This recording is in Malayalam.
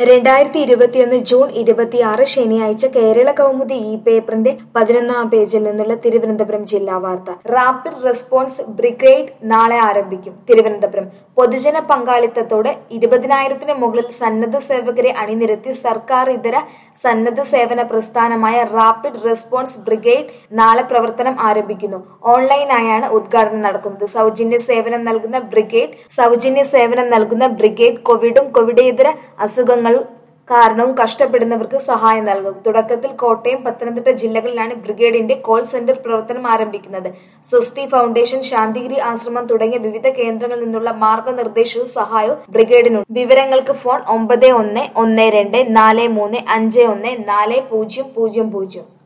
രണ്ടായിരത്തി ഇരുപത്തിയൊന്ന് ജൂൺ ഇരുപത്തിയാറ് ശനിയാഴ്ച കേരള കൗമുദി ഇ പേപ്പറിന്റെ പതിനൊന്നാം പേജിൽ നിന്നുള്ള തിരുവനന്തപുരം ജില്ലാ വാർത്ത റാപ്പിഡ് റെസ്പോൺസ് ബ്രിഗേഡ് നാളെ ആരംഭിക്കും തിരുവനന്തപുരം പൊതുജന പങ്കാളിത്തത്തോടെ ഇരുപതിനായിരത്തിന് മുകളിൽ സന്നദ്ധ സേവകരെ അണിനിരത്തി സർക്കാർ ഇതര സന്നദ്ധ സേവന പ്രസ്ഥാനമായ റാപ്പിഡ് റെസ്പോൺസ് ബ്രിഗേഡ് നാളെ പ്രവർത്തനം ആരംഭിക്കുന്നു ഓൺലൈനായാണ് ഉദ്ഘാടനം നടക്കുന്നത് സൗജന്യ സേവനം നൽകുന്ന ബ്രിഗേഡ് സൗജന്യ സേവനം നൽകുന്ന ബ്രിഗേഡ് കോവിഡും കോവിഡേതര അസുഖങ്ങൾ കാരണവും കഷ്ടപ്പെടുന്നവർക്ക് സഹായം നൽകും തുടക്കത്തിൽ കോട്ടയം പത്തനംതിട്ട ജില്ലകളിലാണ് ബ്രിഗേഡിന്റെ കോൾ സെന്റർ പ്രവർത്തനം ആരംഭിക്കുന്നത് സ്വസ്തി ഫൗണ്ടേഷൻ ശാന്തിഗിരി ആശ്രമം തുടങ്ങിയ വിവിധ കേന്ദ്രങ്ങളിൽ നിന്നുള്ള മാർഗനിർദ്ദേശവും സഹായവും ബ്രിഗേഡിനുണ്ട് വിവരങ്ങൾക്ക് ഫോൺ ഒമ്പത് ഒന്ന് ഒന്ന് രണ്ട് നാല് മൂന്ന് അഞ്ച് ഒന്ന് നാല് പൂജ്യം പൂജ്യം പൂജ്യം